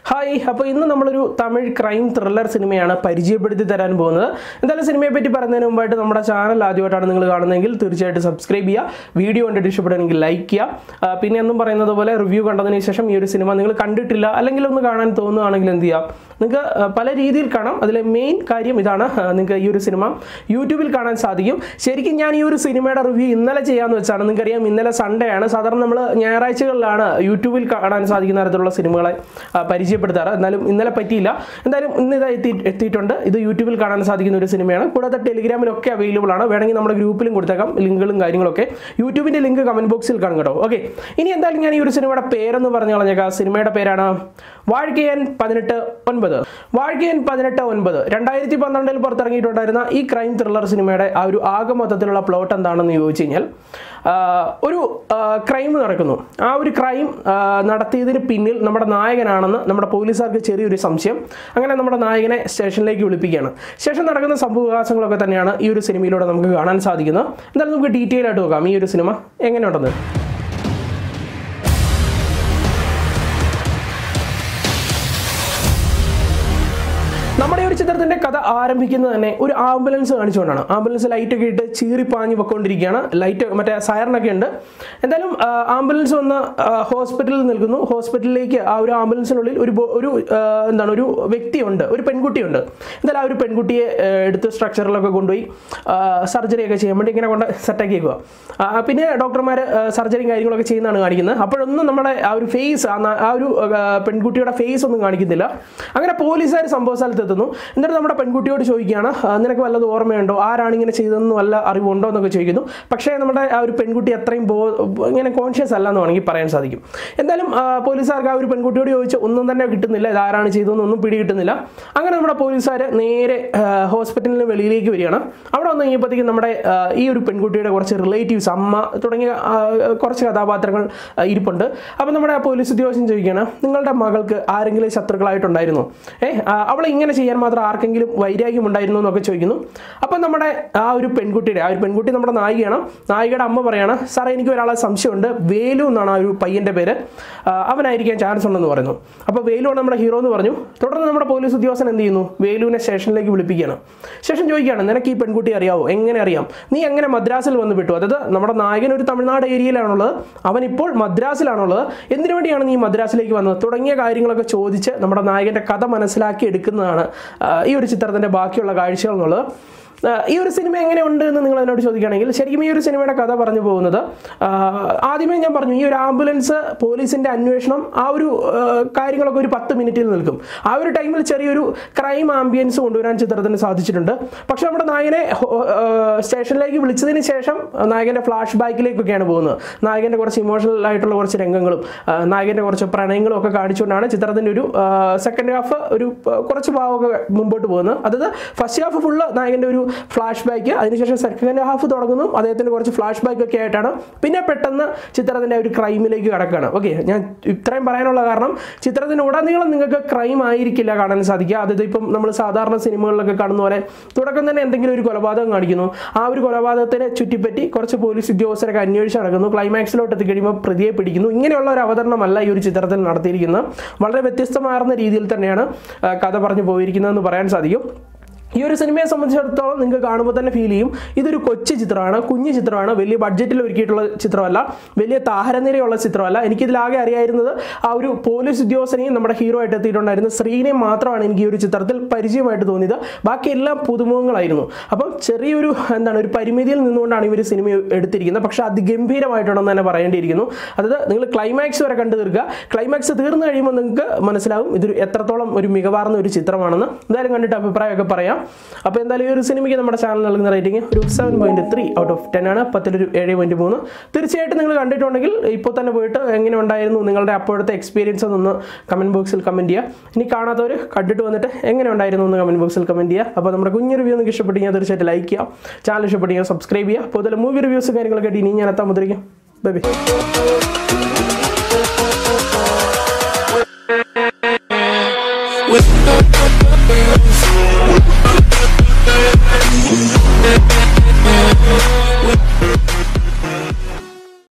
hi അപ്പോൾ ഇന്ന് നമ്മളൊരു തമിഴ് ക്രൈം ത്രില്ലർ സിനിമയാണ് പരിചയപ്പെടുത്തി തരാൻ പോകുന്നത് എന്തായാലും സിനിമയെ പറ്റി പറയുന്നതിന് മുമ്പായിട്ട് നമ്മുടെ ചാനൽ ആദ്യമായിട്ടാണ് നിങ്ങൾ കാണുന്നതെങ്കിൽ തീർച്ചയായിട്ടും സബ്സ്ക്രൈബ് ചെയ്യുക വീഡിയോ കണ്ടിട്ട് ഇഷ്ടപ്പെടുകയാണെങ്കിൽ ലൈക്ക് ചെയ്യുക ആ, പിന്നെ എന്നും പറയുന്നത് പോലെ റിവ്യൂ കണ്ടതിന് ശേഷം ഈ ഒരു സിനിമ നിങ്ങൾ കണ്ടിട്ടില്ല അല്ലെങ്കിൽ ഒന്ന് കാണാൻ തോന്നുകയാണെങ്കിൽ എന്ത് ചെയ്യാം നിങ്ങൾക്ക് ആ, പല രീതിയിൽ കാണാം അതിലെ മെയിൻ കാര്യം ഇതാണ് ആ, നിങ്ങൾക്ക് ഈ ഒരു സിനിമ യൂട്യൂബിൽ കാണാൻ സാധിക്കും ശരിക്കും ഞാൻ ഈ ഒരു സിനിമയുടെ റിവ്യൂ ഇന്നലെ ചെയ്യാമെന്ന് വെച്ചാണ് നിങ്ങൾക്കറിയാം ഇന്നലെ സൺഡേ ആണ് സാധാരണ നമ്മൾ ഞായറാഴ്ചകളിലാണ് യൂട്യൂബിൽ കാണാൻ സാധിക്കുന്ന തരത്തിലുള്ള സിനിമകളെ ആ, പരിചയപ്പെടുത്താറ് എന്നാലും ഇന്നലെ പറ്റിയില്ല എന്തായാലും ഇന്ന് ഇത് എത്തി എത്തിയിട്ടുണ്ട് ഇത് യൂട്യൂബിൽ കാണാൻ സാധിക്കുന്ന ഒരു സിനിമയാണ് കൂടാതെ ടെലിഗ്രാമിലൊക്കെ അവൈലബിൾ ആണ് വേണമെങ്കിൽ നമ്മുടെ ഗ്രൂപ്പിലും കൊടുത്തേക്കാം ലിങ്കുകളും കാര്യങ്ങളൊക്കെ യൂട്യൂബിൻ്റെ ലിങ്ക് കമൻറ്റ് ബോക്സിൽ കാണും കേട്ടോ ഓക്കെ ഇനി എന്തായാലും ഞാൻ ഈ ഒരു സിനിമയുടെ പേരെന്ന് പറഞ്ഞു കളഞ്ഞേക്കാം സിനിമയുടെ പേരാണ് വാഴ്കയൻ പതിനെട്ട് ഒൻപത് വാഴ്കയൻ പതിനെട്ട് ഒൻപത് രണ്ടായിരത്തി പന്ത്രണ്ടിൽ പുറത്തിറങ്ങിയിട്ടുണ്ടായിരുന്ന ഈ ക്രൈം ത്രില്ലർ സിനിമയുടെ ആ ഒരു ആകെ മൊത്തത്തിലുള്ള പ്ലോട്ട് എന്താണെന്ന് ചോദിച്ചു കഴിഞ്ഞാൽ ആ, ഒരു ക്രൈം നടക്കുന്നു ആ ഒരു ക്രൈം നടത്തിയതിന് പിന്നിൽ നമ്മുടെ നായകനാണെന്ന് നമ്മുടെ പോലീസുകാർക്ക് ചെറിയൊരു സംശയം അങ്ങനെ നമ്മുടെ നായകനെ സ്റ്റേഷനിലേക്ക് വിളിപ്പിക്കുകയാണ് ശേഷം നടക്കുന്ന സംഭവവികാസങ്ങളൊക്കെ തന്നെയാണ് ഈ ഒരു സിനിമയിലൂടെ നമുക്ക് കാണാൻ സാധിക്കുന്നത് എന്തായാലും നമുക്ക് ഡീറ്റെയിൽ ആയിട്ട് നോക്കാം ഈ ഒരു സിനിമ എങ്ങനെയുണ്ടെന്ന് നമ്മുടെ ഈ ഒരു ചിത്രത്തിന്റെ കഥ ആരംഭിക്കുന്നത് തന്നെ ഒരു ആംബുലൻസ് കാണിച്ചുകൊണ്ടാണ് ആംബുലൻസ് ലൈറ്റ് ഒക്കെ ഇട്ട് ചീറിപ്പാഞ്ഞ് പൊക്കോണ്ടിരിക്കുകയാണ് ലൈറ്റ് മറ്റേ സയറിനൊക്കെ ഉണ്ട് എന്തായാലും ആ, ആംബുലൻസ് വന്ന് ആ, ഹോസ്പിറ്റലിൽ നിൽക്കുന്നു ഹോസ്പിറ്റലിലേക്ക് ആ ഒരു ആംബുലൻസിനുള്ളിൽ ഒരു ബോ- ഒരു ആ, എന്താണ് ഒരു വ്യക്തിയുണ്ട് ഒരു പെൺകുട്ടിയുണ്ട് എന്തായാലും ആ ഒരു പെൺകുട്ടിയെ ആ, എടുത്ത് സ്ട്രക്ചറിലൊക്കെ കൊണ്ടുപോയി സർജറി ഒക്കെ ചെയ്യാൻ വേണ്ടി ഇങ്ങനെ കൊണ്ട് സെറ്റാക്കി വെക്കുക ആ, പിന്നെ ഡോക്ടർമാർ സർജറിയും കാര്യങ്ങളൊക്കെ ചെയ്യുന്നതാണ് കാണിക്കുന്നത് അപ്പോഴൊന്നും നമ്മുടെ ആ ഒരു ഫേസ് ആ ഒരു ആ, പെൺകുട്ടിയുടെ ഫേസ് ഒന്നും കാണിക്കുന്നില്ല അങ്ങനെ പോലീസുകാർ സംഭവ സ്ഥലത്ത് എത്തുന്നു എന്നിട്ട് നമ്മുടെ പെൺകുട്ടിയോട് ചോദിക്കുകയാണ് "ആ, നിനക്ക് വല്ലതും ഓർമ്മയുണ്ടോ ആരാണ് ഇങ്ങനെ ചെയ്തതെന്ന് വല്ല അറിവുണ്ടോ എന്നൊക്കെ ചോദിക്കുന്നു പക്ഷേ നമ്മുടെ ആ ഒരു പെൺകുട്ടി അത്രയും ബോ ഇങ്ങനെ കോൺഷ്യസ് അല്ല എന്ന് വേണമെങ്കിൽ പറയാൻ സാധിക്കും എന്തായാലും ആ, പോലീസുകാർക്ക് ആ ഒരു പെൺകുട്ടിയോട് ചോദിച്ച് ഒന്നും തന്നെ കിട്ടുന്നില്ല ഇതാരാണ് ചെയ്തതെന്നൊന്നും പിടി കിട്ടുന്നില്ല അങ്ങനെ നമ്മുടെ പോലീസുകാർ നേരെ ആ, ഹോസ്പിറ്റലിന് വെളിയിലേക്ക് വരികയാണ് അവിടെ വന്ന് കഴിഞ്ഞപ്പോഴത്തേക്കും നമ്മുടെ ആ, ഈ ഒരു പെൺകുട്ടിയുടെ കുറച്ച് റിലേറ്റീവ്സ് അമ്മ തുടങ്ങിയ ആ, കുറച്ച് കഥാപാത്രങ്ങൾ ആ, ഇരിപ്പുണ്ട് അപ്പോൾ നമ്മുടെ ആ പോലീസ് ഉദ്യോഗസ്ഥൻ ചോദിക്കുകയാണ് നിങ്ങളുടെ മകൾക്ക് ആരെങ്കിലും ശത്രുക്കളായിട്ടുണ്ടായിരുന്നോ ഏ ആ, അവളെ ഇങ്ങനെ ചെയ്യാൻ മാത്രം ആർക്കെങ്കിലും വൈരാഗ്യം ഉണ്ടായിരുന്നു എന്നൊക്കെ ചോദിക്കുന്നു അപ്പം നമ്മുടെ ആ ഒരു പെൺകുട്ടിയുടെ ആ ഒരു പെൺകുട്ടി നമ്മുടെ നായികയാണ് നായികയുടെ അമ്മ പറയാണ് സാറേ എനിക്ക് ഒരാളെ സംശയമുണ്ട് വേലു എന്നാണ് ആ ഒരു പയ്യൻ്റെ പേര് ആ, അവനായിരിക്കാൻ ചാൻസ് ഉണ്ടെന്ന് പറയുന്നു അപ്പോൾ വേലുവാണ് നമ്മുടെ ഹീറോ എന്ന് പറഞ്ഞു തുടർന്ന് നമ്മുടെ പോലീസ് ഉദ്യോഗസ്ഥൻ എന്ത് ചെയ്യുന്നു വേലുവിനെ സ്റ്റേഷനിലേക്ക് വിളിപ്പിക്കുകയാണ് ശേഷം ചോദിക്കുകയാണ് നിനക്ക് ഈ പെൺകുട്ടി അറിയാവോ എങ്ങനെ അറിയാം നീ എങ്ങനെ മദ്രാസിൽ വന്ന് വിട്ടു അതായത് നമ്മുടെ നായകൻ ഒരു തമിഴ്നാട് ഏരിയയിലാണുള്ളത് അവൻ ഇപ്പോൾ മദ്രാസിലാണുള്ളത് എന്തിനു വേണ്ടിയാണ് നീ മദ്രാസിലേക്ക് വന്നത് തുടങ്ങിയ കാര്യങ്ങളൊക്കെ ചോദിച്ച് നമ്മുടെ നായകൻ്റെ കഥ മനസ്സിലാക്കി എടുക്കുന്നതാണ് ആ, ഈ ഒരു ചിത്രത്തിൻ്റെ ബാക്കിയുള്ള കാഴ്ചകൾ എന്നുള്ളത് ആ, ഈ ഒരു സിനിമ എങ്ങനെയുണ്ട് എന്ന് നിങ്ങൾ എന്നോട് ചോദിക്കുകയാണെങ്കിൽ ശരിക്കും ഈ ഒരു സിനിമയുടെ കഥ പറഞ്ഞു പോകുന്നത് ആ, ആദ്യമേ ഞാൻ പറഞ്ഞു ഈ ഒരു ആംബുലൻസ് പോലീസിന്റെ അന്വേഷണം ആ ഒരു ആ, കാര്യങ്ങളൊക്കെ ഒരു പത്ത് മിനിറ്റിൽ നിൽക്കും ആ ഒരു ടൈമിൽ ചെറിയൊരു ക്രൈം ആംബിയൻസ് കൊണ്ടുവരാൻ ചിത്രത്തിന് സാധിച്ചിട്ടുണ്ട് പക്ഷെ നമ്മുടെ നായകനെ ഹോ- ആ, സ്റ്റേഷനിലേക്ക് വിളിച്ചതിന് ശേഷം നായകന്റെ ഫ്ലാഷ് ബാക്കിലേക്കൊക്കെയാണ് പോകുന്നത് നായകന്റെ കുറച്ച് ഇമോഷണൽ ആയിട്ടുള്ള കുറച്ച് രംഗങ്ങളും ആ, നായകന്റെ കുറച്ച് പ്രണയങ്ങളും ഒക്കെ കാണിച്ചുകൊണ്ടാണ് ചിത്രത്തിന്റെ ഒരു സെക്കൻഡ് ഹാഫ് ഒരു ആ, കുറച്ച് ഭാവമൊക്കെ മുമ്പോട്ട് പോകുന്നത് അതായത് ഫസ്റ്റ് ഹാഫ് ഫുള്ള് നായകന്റെ ഒരു ഫ്ലാഷ് ബാക്ക് അതിനുശേഷം സെക്കൻഡ് ഹാഫ് തുടങ്ങുന്നു അദ്ദേഹത്തിന്റെ കുറച്ച് ഫ്ലാഷ് ബാക്ക് ഒക്കെ ആയിട്ടാണ് പിന്നെ പെട്ടെന്ന് ചിത്രത്തിന്റെ ഒരു ക്രൈമിലേക്ക് കടക്കുകയാണ് ഓക്കെ ഞാൻ ഇത്രയും പറയാനുള്ള കാരണം ചിത്രത്തിന് ഉടനീളം നിങ്ങൾക്ക് ക്രൈം ആയിരിക്കില്ല കാണാൻ സാധിക്കുക അതായത് ഇപ്പം നമ്മൾ സാധാരണ സിനിമകളിലൊക്കെ കാണുന്ന പോലെ തുടക്കം തന്നെ എന്തെങ്കിലും ഒരു കൊലപാതകം കാണിക്കുന്നു ആ ഒരു കൊലപാതകത്തിനെ ചുറ്റിപ്പറ്റി കുറച്ച് പോലീസ് ഉദ്യോഗസ്ഥരൊക്കെ അന്വേഷിച്ച് നടക്കുന്നു ക്ലൈമാക്സിലോട്ട് എത്തിക്കഴിയുമ്പോൾ പ്രതിയെ പിടിക്കുന്നു ഇങ്ങനെയുള്ള ഒരു അവതരണമല്ല ഈ ഒരു ചിത്രത്തിൽ നടത്തിയിരിക്കുന്നത് വളരെ വ്യത്യസ്തമാർന്ന രീതിയിൽ തന്നെയാണ് ആ, കഥ പറഞ്ഞു പോയിരിക്കുന്നതെന്ന് പറയാൻ സാധിക്കും ഈ ഒരു സിനിമയെ സംബന്ധിച്ചിടത്തോളം നിങ്ങൾക്ക് കാണുമ്പോൾ തന്നെ ഫീൽ ചെയ്യും ഇതൊരു കൊച്ചു ചിത്രമാണ് കുഞ്ഞു ചിത്രമാണ് വലിയ ബഡ്ജറ്റിൽ ഒരുക്കിയിട്ടുള്ള ചിത്രമല്ല വലിയ താരനിരയുള്ള ചിത്രമല്ല എനിക്കിതിലാകെ അറിയായിരുന്നത് ആ ഒരു പോലീസ് ഉദ്യോഗസ്ഥനെയും നമ്മുടെ ഹീറോ ആയിട്ട് എത്തിയിട്ടുണ്ടായിരുന്ന ശ്രീനെയും മാത്രമാണ് എനിക്ക് ഈ ഒരു ചിത്രത്തിൽ പരിചയമായിട്ട് തോന്നിയത് ബാക്കി എല്ലാം പുതുമുഖങ്ങളായിരുന്നു അപ്പം ചെറിയൊരു എന്താണ് ഒരു പരിമിതിയിൽ നിന്നുകൊണ്ടാണ് ഇവർ സിനിമ എടുത്തിരിക്കുന്നത് പക്ഷേ അതിഗംഭീരമായിട്ടുണ്ടെന്ന് തന്നെ പറയേണ്ടിയിരിക്കുന്നു അതായത് നിങ്ങൾ ക്ലൈമാക്സ് വരെ കണ്ടു തീർക്കുക ക്ലൈമാക്സ് തീർന്നു കഴിയുമ്പോൾ നിങ്ങൾക്ക് മനസ്സിലാവും ഇതൊരു എത്രത്തോളം ഒരു മികവാർന്ന ഒരു ചിത്രമാണെന്ന് എന്തായാലും കണ്ടിട്ട് അഭിപ്രായമൊക്കെ പറയാം അപ്പോൾ എന്തായാലും ഈ ഒരു സിനിമയ്ക്ക് നമ്മുടെ ചാനൽ നൽകുന്ന റേറ്റിംഗ് ഒരു seven point three out of ten ആണ് പത്തിലൊരു ഏഴ് പോയിന്റ് മൂന്ന് തീർച്ചയായിട്ടും നിങ്ങൾ കണ്ടിട്ടുണ്ടെങ്കിൽ ഇപ്പോൾ തന്നെ പോയിട്ട് എങ്ങനെ ഉണ്ടായിരുന്നു നിങ്ങളുടെ അപ്പോഴത്തെ എക്സ്പീരിയൻസ് ഒന്ന് കമൻറ്റ് ബോക്സിൽ കമൻറ്റ് ചെയ്യുക ഇനി കാണാത്തവർ കണ്ടിട്ട് വന്നിട്ട് എങ്ങനെ ഉണ്ടായിരുന്നു എന്ന് കമൻറ്റ് ബോക്സിൽ കമൻറ്റ് ചെയ്യുക അപ്പോൾ നമ്മുടെ കുഞ്ഞു റിവ്യൂ നിങ്ങൾക്ക് ഇഷ്ടപ്പെട്ടെങ്കിൽ തീർച്ചയായിട്ടും ലൈക്ക് ചെയ്യുക ചാനൽ ഇഷ്ടപ്പെട്ടെങ്കിൽ സബ്സ്ക്രൈബ് ചെയ്യുക അപ്പോൾ ഇതിൽ മൂവി റിവ്യൂസ് കാര്യങ്ങളൊക്കെ ആയിട്ട് ഇനി ഞാൻ എത്താൻ മുദ്രിക്കും ബൈ ബൈ